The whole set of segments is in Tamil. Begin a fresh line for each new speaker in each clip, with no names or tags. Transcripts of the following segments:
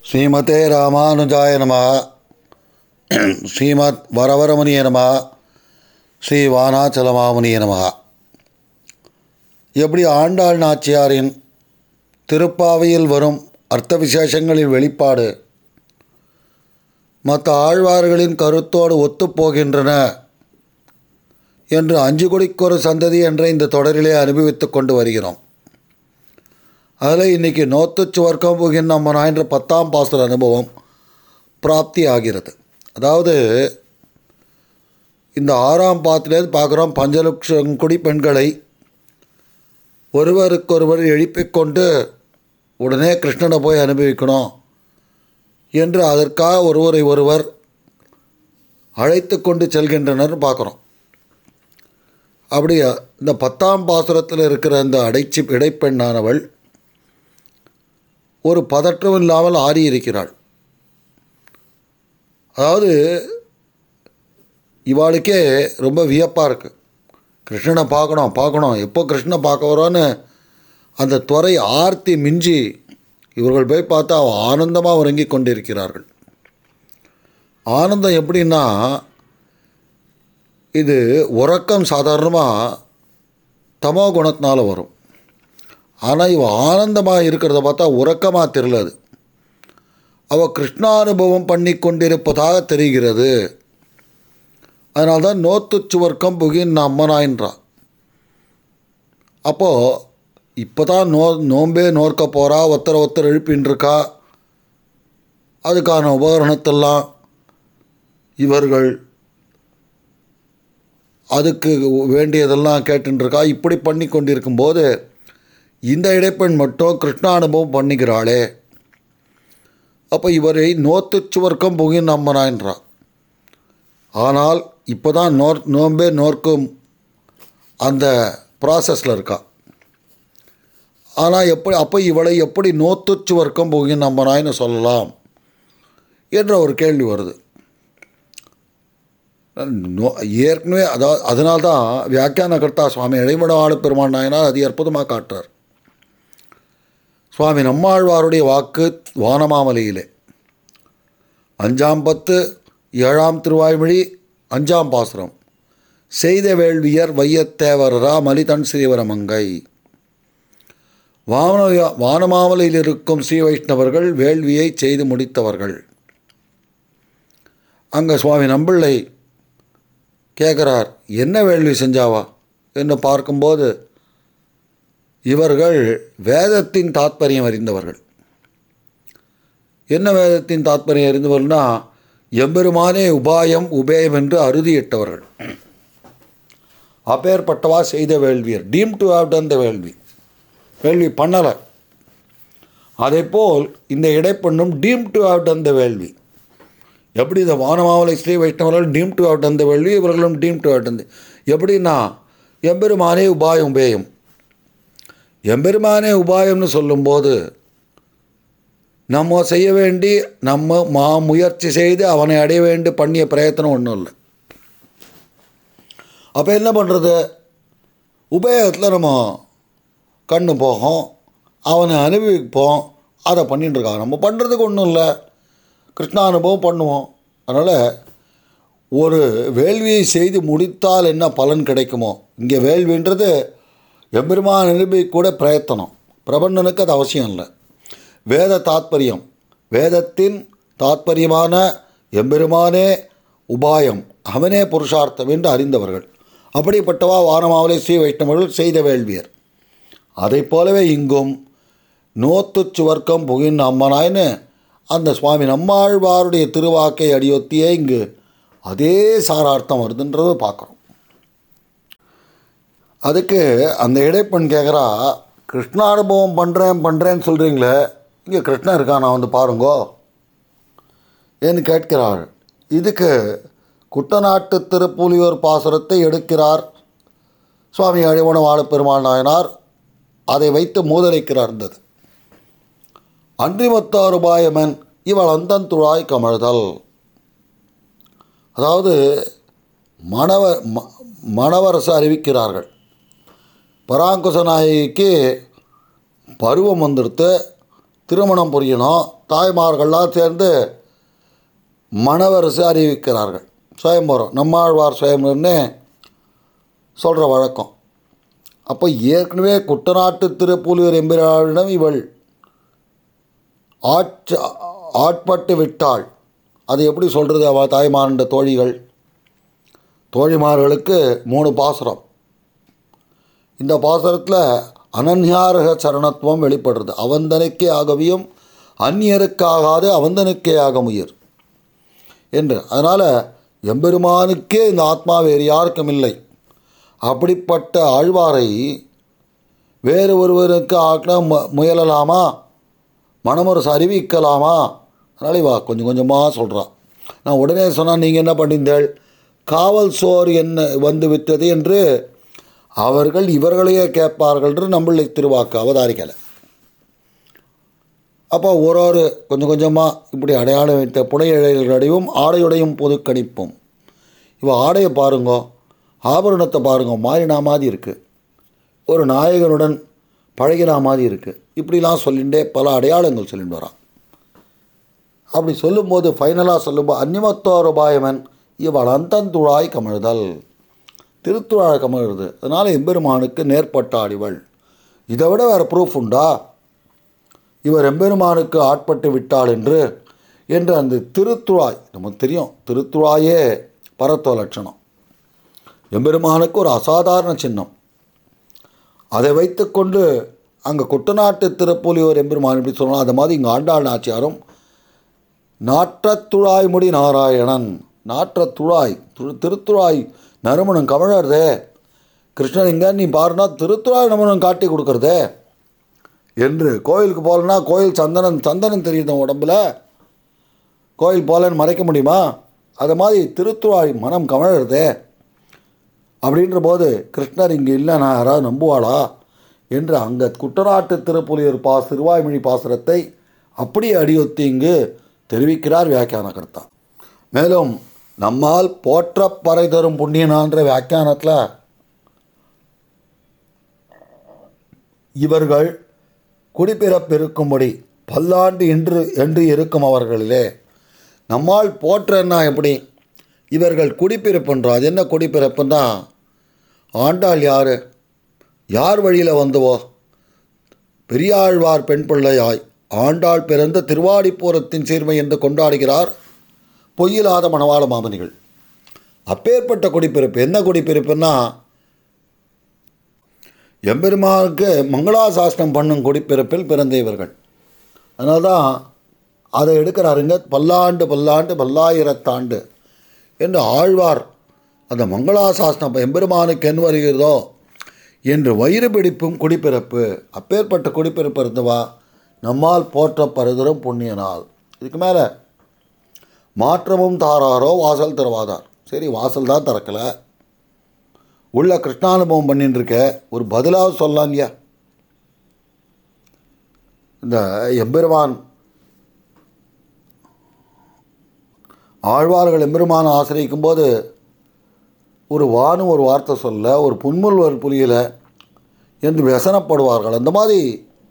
ஸ்ரீமதே ராமானுஜாய நம ஸ்ரீமத் வரவரமுனிய நம ஸ்ரீ வானாச்சலமாமுனிய நம எப்படி ஆண்டாள் நாச்சியாரின் திருப்பாவையில் வரும் அர்த்த விசேஷங்களின் வெளிப்பாடு மற்ற ஆழ்வார்களின் கருத்தோடு ஒத்துப்போகின்றன என்று அஞ்சு கொடிக்கொரு சந்ததி என்ற இந்த தொடரிலே அனுபவித்து கொண்டு வருகிறோம் அதில் இன்றைக்கி நோத்து சுவர்க்கம் புகின் நம்ம என்ற பத்தாம் பாசுர அனுபவம் பிராப்தி ஆகிறது அதாவது இந்த ஆறாம் பாத்திலேருந்து பார்க்குறோம் பஞ்சலட்சம் குடி பெண்களை ஒருவருக்கொருவர் எழுப்பிக் கொண்டு உடனே கிருஷ்ணனை போய் அனுபவிக்கணும் என்று அதற்காக ஒருவரை ஒருவர் அழைத்து கொண்டு செல்கின்றனர் பார்க்குறோம் அப்படி இந்த பத்தாம் பாசுரத்தில் இருக்கிற அந்த அடைச்சி இடைப்பெண்ணானவள் ஒரு பதற்றம் இல்லாமல் ஆறியிருக்கிறாள் அதாவது இவாளுக்கே ரொம்ப வியப்பாக இருக்குது கிருஷ்ணனை பார்க்கணும் பார்க்கணும் எப்போ கிருஷ்ணனை பார்க்க வரோன்னு அந்த துறை ஆர்த்தி மிஞ்சி இவர்கள் போய் பார்த்தா ஆனந்தமாக உறங்கி கொண்டிருக்கிறார்கள் ஆனந்தம் எப்படின்னா இது உறக்கம் சாதாரணமாக தமோ குணத்தினால வரும் ஆனால் இவ ஆனந்தமாக இருக்கிறத பார்த்தா உறக்கமாக தெரியல அது அவள் கிருஷ்ணானுபவம் பண்ணி கொண்டிருப்பதாக தெரிகிறது அதனால தான் நோத்து சுவர்க்கம் புகின் அம்மனாயின்றான் அப்போது இப்போ தான் நோ நோம்பே நோர்க்க போகிறா ஒருத்தர் ஒருத்தர் எழுப்பின்னு இருக்கா அதுக்கான உபகரணத்தெல்லாம் இவர்கள் அதுக்கு வேண்டியதெல்லாம் கேட்டுருக்கா இப்படி பண்ணி கொண்டிருக்கும்போது இந்த இடைப்பெண் மட்டும் கிருஷ்ணானுபவம் பண்ணிக்கிறாளே அப்போ இவரை நோத்து சுவர்க்கம் புகின் நம்பனான்றா ஆனால் இப்போ தான் நோர் நோம்பே நோர்க்கும் அந்த ப்ராசஸில் இருக்கா ஆனால் எப்படி அப்போ இவளை எப்படி நோத்து சுவர்க்கம் புகின் நம்பனாயின்னு சொல்லலாம் என்ற ஒரு கேள்வி வருது நோ ஏற்கனவே அதாவது அதனால்தான் வியாக்கியானகர்த்தா சுவாமி இடைமடவாள பெருமான் நாயனார் அது அற்புதமாக காட்டுறார் சுவாமி நம்மாழ்வாருடைய வாக்கு வானமாமலையிலே அஞ்சாம் பத்து ஏழாம் திருவாய்மொழி அஞ்சாம் பாசுரம் செய்த வேள்வியர் வையத்தேவரரா மலிதன் ஸ்ரீவரமங்கை வான வானமாமலையில் இருக்கும் ஸ்ரீ வைஷ்ணவர்கள் வேள்வியை செய்து முடித்தவர்கள் அங்கே சுவாமி நம்பிள்ளை கேட்குறார் என்ன வேள்வி செஞ்சாவா என்று பார்க்கும்போது இவர்கள் வேதத்தின் தாத்பரியம் அறிந்தவர்கள் என்ன வேதத்தின் தாத்பரியம் அறிந்தவர்கள்னா எம்பெருமானே உபாயம் உபேயம் என்று அறுதியிட்டவர்கள் அப்பேற்பட்டவா செய்த வேள்வியர் deem to have done the வேள்வி வேள்வி பண்ணலை அதே போல் இந்த இடைப்பெண்ணும் deem to have done the வேள்வி எப்படி இந்த வானமாவலை ஸ்ரீ வைஷ்ணவர்கள் deem to have done the வேள்வி இவர்களும் டீம் டு ஹாவ் டன் எப்படின்னா எம்பெருமானே உபாயம் உபேயம் எம்பெருமானே உபாயம்னு சொல்லும்போது நம்ம செய்ய வேண்டி நம்ம மா முயற்சி செய்து அவனை அடைய வேண்டி பண்ணிய பிரயத்தனம் ஒன்றும் இல்லை அப்போ என்ன பண்ணுறது உபயோகத்தில் நம்ம கண்ணு போகும் அவனை அனுபவிப்போம் அதை பண்ணிட்டுருக்கான் நம்ம பண்ணுறதுக்கு ஒன்றும் இல்லை கிருஷ்ணானுபவம் பண்ணுவோம் அதனால் ஒரு வேள்வியை செய்து முடித்தால் என்ன பலன் கிடைக்குமோ இங்கே வேள்வின்றது எம்பெருமான் அனுபவி கூட பிரயத்தனம் பிரபந்தனுக்கு அது அவசியம் இல்லை வேத தாத்பரியம் வேதத்தின் தாத்பரியமான எம்பெருமானே உபாயம் அவனே புருஷார்த்தம் என்று அறிந்தவர்கள் அப்படிப்பட்டவா வானமாவலை ஸ்ரீ வைஷ்ணவர்கள் செய்த வேள்வியர் அதை போலவே இங்கும் நோத்து சுவர்க்கம் புகின் அம்மனாய்னு அந்த சுவாமி நம்மாழ்வாருடைய திருவாக்கை அடியொத்தியே இங்கு அதே சாரார்த்தம் வருதுன்றதை பார்க்குறோம் அதுக்கு அந்த இடைப்பெண் கேட்குறா கிருஷ்ணானுபவம் பண்ணுறேன் பண்ணுறேன்னு சொல்கிறீங்களே இங்கே கிருஷ்ணன் இருக்கான் நான் வந்து பாருங்கோ என்று கேட்கிறாள் இதுக்கு குட்டநாட்டு திருப்புலியூர் பாசுரத்தை எடுக்கிறார் சுவாமி அழிவன வாழப்பெருமாள் நாயனார் அதை வைத்து மூதலைக்கிறார் இருந்தது அன்றிமத்தார் உபாயமன் இவள் அந்தந்துழாய் கமழ்தல் அதாவது மணவ மணவரசு அறிவிக்கிறார்கள் பராங்குச நாயகிக்கு பருவம் வந்துடுத்து திருமணம் புரியணும் தாய்மார்கள்லாம் சேர்ந்து மணவரசு அறிவிக்கிறார்கள் சுயம்பரம் நம்மாழ்வார் சுயம்பரம்னு சொல்கிற வழக்கம் அப்போ ஏற்கனவே குட்டநாட்டு திருப்புலியூர் எம்பிரானிடம் இவள் ஆட்சி ஆட்பட்டு விட்டாள் அது எப்படி சொல்கிறது அவள் தாய்மார்ன்ற தோழிகள் தோழிமார்களுக்கு மூணு பாசுரம் இந்த பாசுரத்தில் அனன்யாரக சரணத்துவம் வெளிப்படுறது அவந்தனுக்கே ஆகவியும் அந்நியருக்காகாது அவந்தனுக்கே ஆகமுயிர் என்று அதனால் எம்பெருமானுக்கே இந்த ஆத்மா வேறு யாருக்கும் இல்லை அப்படிப்பட்ட ஆழ்வாரை வேறு ஒருவருக்கு ஆக்க மு முயலலாமா மனமரசு அறிவிக்கலாமா அதனால் இவா கொஞ்சம் கொஞ்சமாக சொல்கிறான் நான் உடனே சொன்னால் நீங்கள் என்ன பண்ணிந்தீர்கள் காவல் சோர் என்ன வந்து விட்டது என்று அவர்கள் இவர்களையே கேட்பார்கள் என்று நம்மளை திருவாக்கு அவதாரிக்கலை அப்போ ஒரு ஒரு கொஞ்சம் கொஞ்சமாக இப்படி அடையாளம் வைத்த புனையிழைகளுடையும் ஆடையுடையும் பொது கணிப்பும் இவ ஆடையை பாருங்கோ ஆபரணத்தை பாருங்க மாறினா மாதிரி இருக்குது ஒரு நாயகனுடன் பழகினா மாதிரி இருக்குது இப்படிலாம் சொல்லிகிட்டே பல அடையாளங்கள் சொல்லிட்டு வரான் அப்படி சொல்லும்போது ஃபைனலாக சொல்லும்போது அந்நிமத்தோருபாயவன் இவள் அந்தந்துழாய் கமழுதல் திருத்துழாய் கமழுது அதனால் எம்பெருமானுக்கு நேர்பட்டாடிவள் இதை விட வேறு ப்ரூஃப் உண்டா இவர் எம்பெருமானுக்கு ஆட்பட்டு விட்டாள் என்று என்று அந்த திருத்துழாய் நமக்கு தெரியும் திருத்துழாயே பரத்துவ லட்சணம் எம்பெருமானுக்கு ஒரு அசாதாரண சின்னம் அதை வைத்துக்கொண்டு அங்கே குட்டநாட்டு திருப்புலியோர் எம்பெருமான் எப்படி சொல்லணும் அது மாதிரி இங்கே ஆண்டாள் நாச்சியாரும் நாற்றத்துழாய் முடி நாராயணன் நாற்றத்துழாய் திரு திருத்துழாய் நறுமணம் கமழறதே கிருஷ்ணன் இங்கே நீ பாருனா திருத்துழாய் நறுமணம் காட்டி கொடுக்கறதே என்று கோயிலுக்கு போகலன்னா கோயில் சந்தனம் சந்தனம் தெரியுது உடம்புல கோயில் போகலன்னு மறைக்க முடியுமா அது மாதிரி திருத்துழாய் மனம் கமழறதே அப்படின்ற போது கிருஷ்ணர் இங்கே இல்லை நான் யாராவது நம்புவாளா என்று அங்கே குட்டநாட்டு திருப்புலியூர் பாஸ் திருவாய்மொழி பாசுரத்தை அப்படியே அடியொத்தி இங்கு தெரிவிக்கிறார் வியாக்கியானகர்த்தா மேலும் நம்மால் போற்ற பறை தரும் புண்ணியனான்ற வியாக்கியானத்தில் இவர்கள் குடிப்பிறப்பிருக்கும்படி பல்லாண்டு இன்று என்று இருக்கும் அவர்களிலே நம்மால் போற்றன்னா எப்படி இவர்கள் குடிப்பிறப்புன்றோம் அது என்ன குடிப்பிறப்புன்னா ஆண்டாள் யார் யார் வழியில் வந்தவோ பெரியாழ்வார் பெண் பிள்ளையாய் ஆண்டாள் பிறந்த திருவாடிப்பூரத்தின் சீர்மை என்று கொண்டாடுகிறார் பொய்யில்லாத மணவாள மாமனிகள் அப்பேற்பட்ட குடிப்பிறப்பு என்ன குடிப்பிறப்புன்னா எம்பெருமானுக்கு மங்களாசாசனம் பண்ணும் குடிப்பிறப்பில் பிறந்த இவர்கள் அதனால தான் அதை எடுக்கிறாருங்க பல்லாண்டு பல்லாண்டு பல்லாயிரத்தாண்டு என்று ஆழ்வார் அந்த மங்களாசாசனம் எம்பெருமானுக்கு என் வருகிறதோ என்று வயிறு பிடிப்பும் குடிப்பிறப்பு அப்பேற்பட்ட குடிப்பிறப்பு இருந்தவா நம்மால் போற்ற பருதரும் புண்ணியனால் இதுக்கு மேலே மாற்றமும் தாராரோ வாசல் திறவாதார் சரி வாசல் தான் திறக்கலை உள்ள கிருஷ்ணானுபவம் பண்ணிட்டு இருக்க ஒரு பதிலாக சொல்லலாம் இல்லையா இந்த எம்பெருமான் ஆழ்வார்கள் எம்பெருமானை ஆசிரியிக்கும் போது ஒரு வானு ஒரு வார்த்தை சொல்ல ஒரு புன்முல்வர் புரியல என்று व्यசனப்படுவார்கள் அந்த மாதிரி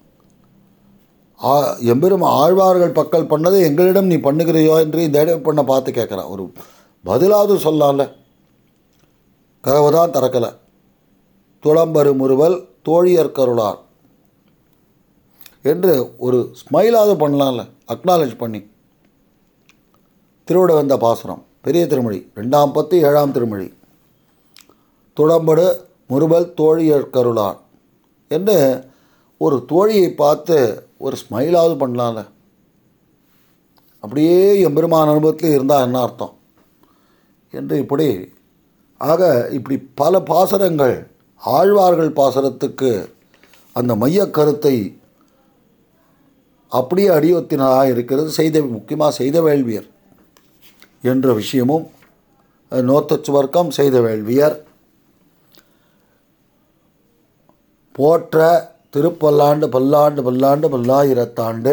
ஆ- எம்பெரும் ஆழ்வார்கள் பக்கல் பண்ணதை எங்களிடம் நீ பண்ணுகிறையோ என்று இந்த இடம் பண்ண பார்த்து கேட்குறான் ஒரு பதிலாவது சொல்லலாம்ல கதவை தான் திறக்கலை துளம்பரு முறுவல் தோழியர் கருளார் என்று ஒரு ஸ்மைலாவது பண்ணலாம்ல அக்னாலேஜ் பண்ணி திருவிட வந்த பாசுரம் பெரிய திருமொழி ரெண்டாம் பத்து ஏழாம் திருமொழி துடம்படு முறுவல் தோழியர் கருளார் என்று ஒரு தோழியை பார்த்து ஒரு ஸ்மைலாவது பண்ணலாம்ல அப்படியே எம்பெருமான் அனுபவத்தில் இருந்தால் என்ன அர்த்தம் என்று இப்படி ஆக இப்படி பல பாசரங்கள் ஆழ்வார்கள் பாசரத்துக்கு அந்த மையக் கருத்தை அப்படியே அடியொத்தினதாக இருக்கிறது செய்த முக்கியமாக செய்த வேள்வியர் என்ற விஷயமும் நோத்தச்சுவர்க்கம் செய்த வேள்வியர் போற்ற திருப்பல்லாண்டு பல்லாண்டு பல்லாண்டு பல்லாயிரத்தாண்டு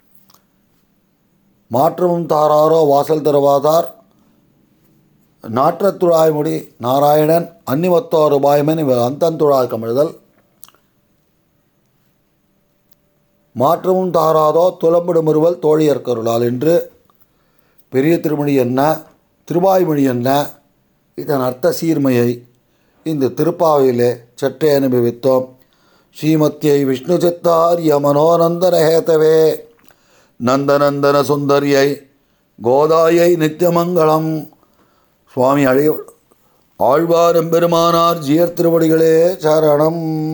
மாற்றமும் தாராரோ வாசல் தருவாதார் நாற்றத்துழாய்முடி நாராயணன் அன்னிமத்தோர் உபாயமன் இவர் அந்தந்துழாய் கமிழ்தல் மாற்றமும் தாராதோ துலம்பிடும் ஒருவல் தோழியற்கருளால் என்று பெரிய திருமணி என்ன திருவாய்மொழி என்ன இதன் அர்த்த சீர்மையை இந்த திருப்பாவையிலே சற்றே அனுபவித்தோம் ஸ்ரீமத்தியை விஷ்ணு சித்தாரிய மனோநந்தன ஹேதவே நந்தநந்தன சுந்தரியை கோதாயை நித்தியமங்கலம் சுவாமி அழை ஆழ்வார் எம்பெருமானார் ஜியர் திருவடிகளே சரணம்